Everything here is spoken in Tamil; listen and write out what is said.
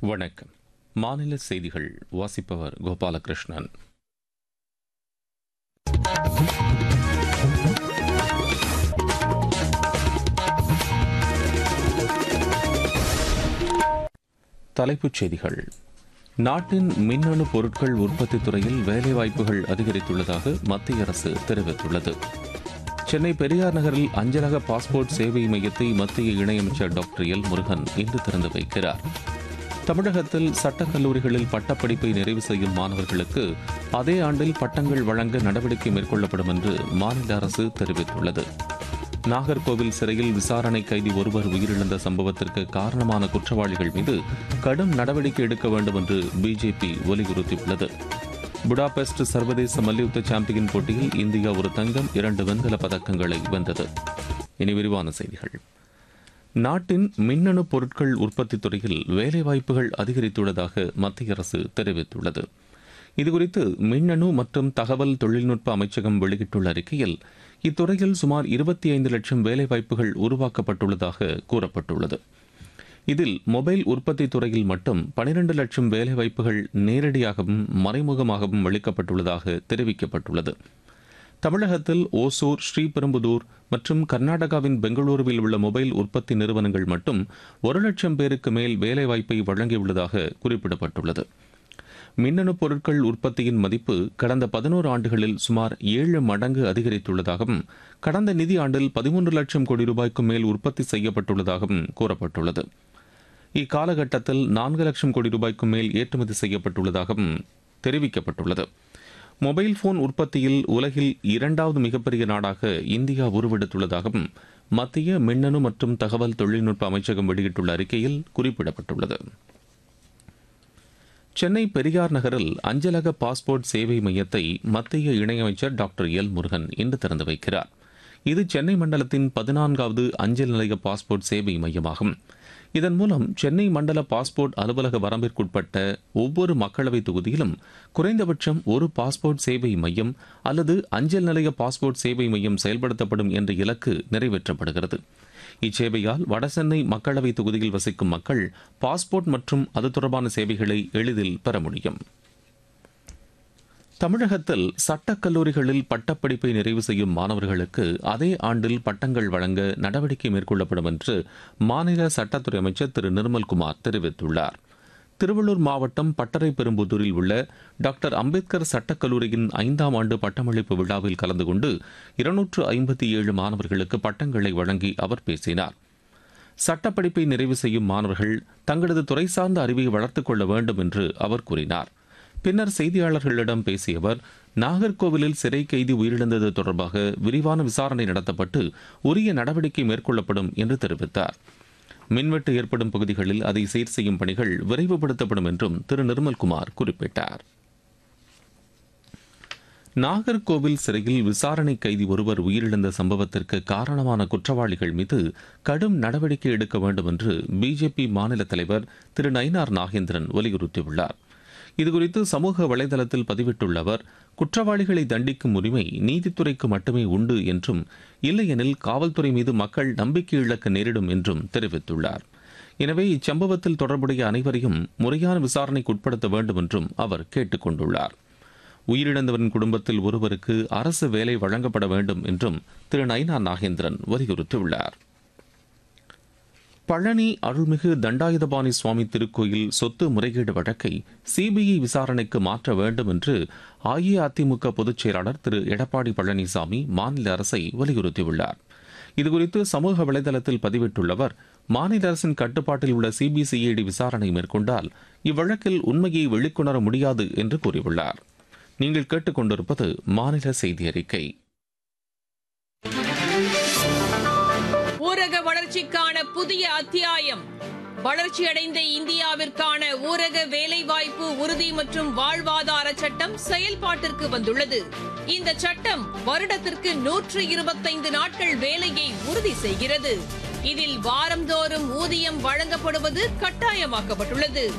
வணக்கம் மாநில செய்திகள் வாசிப்பவர் கோபாலகிருஷ்ணன் தலைப்புச் செய்திகள் நாட்டின் மின்னணு பொருட்கள் உற்பத்தி துறையில் வேலைவாய்ப்புகள் அதிகரித்துள்ளதாக மத்திய அரசு தெரிவித்துள்ளது சென்னை பெரியார் நகரில் அஞ்சலக பாஸ்போர்ட் சேவை மையத்தை மத்திய இணையமைச்சர் டாக்டர் எல் முருகன் இன்று திறந்து வைக்கிறார் தமிழகத்தில் சட்டக் கல்லூரிகளில் பட்டப்படிப்பை நிறைவு செய்யும் மாணவர்களுக்கு அதே ஆண்டில் பட்டங்கள் வழங்க நடவடிக்கை மேற்கொள்ளப்படும் என்று மாநில அரசு தெரிவித்துள்ளது நாகர்கோவில் சிறையில் விசாரணை கைதி ஒருவர் உயிரிழந்த சம்பவத்திற்கு காரணமான குற்றவாளிகள் மீது கடும் நடவடிக்கை எடுக்க வேண்டும் என்று பிஜேபி வலியுறுத்தியுள்ளது புடாபெஸ்ட் சர்வதேச மல்யுத்த சாம்பியன் போட்டியில் இந்தியா ஒரு தங்கம் இரண்டு வெண்கல பதக்கங்களை வென்றது இனி விரிவான செய்திகள் நாட்டின் மின்னணு பொருட்கள் உற்பத்தி துறையில் வேலைவாய்ப்புகள் அதிகரித்துள்ளதாக மத்திய அரசு தெரிவித்துள்ளது இதுகுறித்து மின்னணு மற்றும் தகவல் தொழில்நுட்ப அமைச்சகம் வெளியிட்டுள்ள அறிக்கையில் இத்துறையில் சுமார் இருபத்தி ஐந்து லட்சம் வேலைவாய்ப்புகள் உருவாக்கப்பட்டுள்ளதாக கூறப்பட்டுள்ளது இதில் மொபைல் உற்பத்தி துறையில் மட்டும் பனிரண்டு லட்சம் வேலைவாய்ப்புகள் நேரடியாகவும் மறைமுகமாகவும் அளிக்கப்பட்டுள்ளதாக தெரிவிக்கப்பட்டுள்ளது தமிழகத்தில் ஓசூர் ஸ்ரீபெரும்புதூர் மற்றும் கர்நாடகாவின் பெங்களூருவில் உள்ள மொபைல் உற்பத்தி நிறுவனங்கள் மட்டும் ஒரு லட்சம் பேருக்கு மேல் வேலைவாய்ப்பை வழங்கியுள்ளதாக குறிப்பிடப்பட்டுள்ளது மின்னணு பொருட்கள் உற்பத்தியின் மதிப்பு கடந்த பதினோரு ஆண்டுகளில் சுமார் ஏழு மடங்கு அதிகரித்துள்ளதாகவும் கடந்த நிதி ஆண்டில் பதிமூன்று லட்சம் கோடி ரூபாய்க்கும் மேல் உற்பத்தி செய்யப்பட்டுள்ளதாகவும் கூறப்பட்டுள்ளது இக்காலகட்டத்தில் நான்கு லட்சம் கோடி ரூபாய்க்கும் மேல் ஏற்றுமதி செய்யப்பட்டுள்ளதாகவும் தெரிவிக்கப்பட்டுள்ளது மொபைல் போன் உற்பத்தியில் உலகில் இரண்டாவது மிகப்பெரிய நாடாக இந்தியா உருவெடுத்துள்ளதாகவும் மத்திய மின்னணு மற்றும் தகவல் தொழில்நுட்ப அமைச்சகம் வெளியிட்டுள்ள அறிக்கையில் குறிப்பிடப்பட்டுள்ளது சென்னை பெரியார் நகரில் அஞ்சலக பாஸ்போர்ட் சேவை மையத்தை மத்திய இணையமைச்சர் டாக்டர் எல் முருகன் இன்று திறந்து வைக்கிறார் இது சென்னை மண்டலத்தின் பதினான்காவது அஞ்சல் நிலைய பாஸ்போர்ட் சேவை மையமாகும் இதன் மூலம் சென்னை மண்டல பாஸ்போர்ட் அலுவலக வரம்பிற்குட்பட்ட ஒவ்வொரு மக்களவைத் தொகுதியிலும் குறைந்தபட்சம் ஒரு பாஸ்போர்ட் சேவை மையம் அல்லது அஞ்சல் நிலைய பாஸ்போர்ட் சேவை மையம் செயல்படுத்தப்படும் என்ற இலக்கு நிறைவேற்றப்படுகிறது இச்சேவையால் வடசென்னை மக்களவை தொகுதியில் வசிக்கும் மக்கள் பாஸ்போர்ட் மற்றும் அது தொடர்பான சேவைகளை எளிதில் பெற முடியும் தமிழகத்தில் சட்டக் கல்லூரிகளில் பட்டப்படிப்பை நிறைவு செய்யும் மாணவர்களுக்கு அதே ஆண்டில் பட்டங்கள் வழங்க நடவடிக்கை மேற்கொள்ளப்படும் என்று மாநில சட்டத்துறை அமைச்சர் திரு நிர்மல்குமார் தெரிவித்துள்ளார் திருவள்ளூர் மாவட்டம் பட்டறை பெரும்புதூரில் உள்ள டாக்டர் அம்பேத்கர் சட்டக் கல்லூரியின் ஐந்தாம் ஆண்டு பட்டமளிப்பு விழாவில் கலந்து கொண்டு இருநூற்று ஐம்பத்தி ஏழு மாணவர்களுக்கு பட்டங்களை வழங்கி அவர் பேசினார் சட்டப்படிப்பை நிறைவு செய்யும் மாணவர்கள் தங்களது துறை சார்ந்த அறிவை வளர்த்துக் கொள்ள வேண்டும் என்று அவர் கூறினார் பின்னர் செய்தியாளர்களிடம் பேசிய அவர் நாகர்கோவிலில் சிறை கைதி உயிரிழந்தது தொடர்பாக விரிவான விசாரணை நடத்தப்பட்டு உரிய நடவடிக்கை மேற்கொள்ளப்படும் என்று தெரிவித்தார் மின்வெட்டு ஏற்படும் பகுதிகளில் அதை சீர் செய்யும் பணிகள் விரைவுபடுத்தப்படும் என்றும் திரு நிர்மல்குமார் குறிப்பிட்டார் நாகர்கோவில் சிறையில் விசாரணை கைதி ஒருவர் உயிரிழந்த சம்பவத்திற்கு காரணமான குற்றவாளிகள் மீது கடும் நடவடிக்கை எடுக்க வேண்டும் என்று பிஜேபி மாநில தலைவர் திரு நயினார் நாகேந்திரன் வலியுறுத்தியுள்ளார் இதுகுறித்து சமூக வலைதளத்தில் பதிவிட்டுள்ள அவர் குற்றவாளிகளை தண்டிக்கும் உரிமை நீதித்துறைக்கு மட்டுமே உண்டு என்றும் இல்லையெனில் காவல்துறை மீது மக்கள் நம்பிக்கை இழக்க நேரிடும் என்றும் தெரிவித்துள்ளார் எனவே இச்சம்பவத்தில் தொடர்புடைய அனைவரையும் முறையான விசாரணைக்கு உட்படுத்த வேண்டும் என்றும் அவர் கேட்டுக் கொண்டுள்ளார் உயிரிழந்தவரின் குடும்பத்தில் ஒருவருக்கு அரசு வேலை வழங்கப்பட வேண்டும் என்றும் திரு நயினா நாகேந்திரன் வலியுறுத்தியுள்ளார் பழனி அருள்மிகு தண்டாயுதபாணி சுவாமி திருக்கோயில் சொத்து முறைகேடு வழக்கை சிபிஐ விசாரணைக்கு மாற்ற வேண்டும் என்று அஇஅதிமுக பொதுச் செயலாளர் திரு எடப்பாடி பழனிசாமி மாநில அரசை வலியுறுத்தியுள்ளார் இதுகுறித்து சமூக வலைதளத்தில் பதிவிட்டுள்ளவர் மாநில அரசின் கட்டுப்பாட்டில் உள்ள சிபிசிஐடி விசாரணை மேற்கொண்டால் இவ்வழக்கில் உண்மையை வெளிக்கொணர முடியாது என்று கூறியுள்ளார் நீங்கள் கேட்டுக்கொண்டிருப்பது மாநில செய்தி அறிக்கை ஊரக வளர்ச்சிக்கான புதிய அத்தியாயம் வளர்ச்சியடைந்த இந்தியாவிற்கான ஊரக வேலைவாய்ப்பு உறுதி மற்றும் வாழ்வாதார சட்டம் செயல்பாட்டிற்கு வந்துள்ளது இந்த சட்டம் வருடத்திற்கு நூற்று இருபத்தைந்து நாட்கள் வேலையை உறுதி செய்கிறது இதில் வாரந்தோறும் ஊதியம் வழங்கப்படுவது கட்டாயமாக்கப்பட்டுள்ளது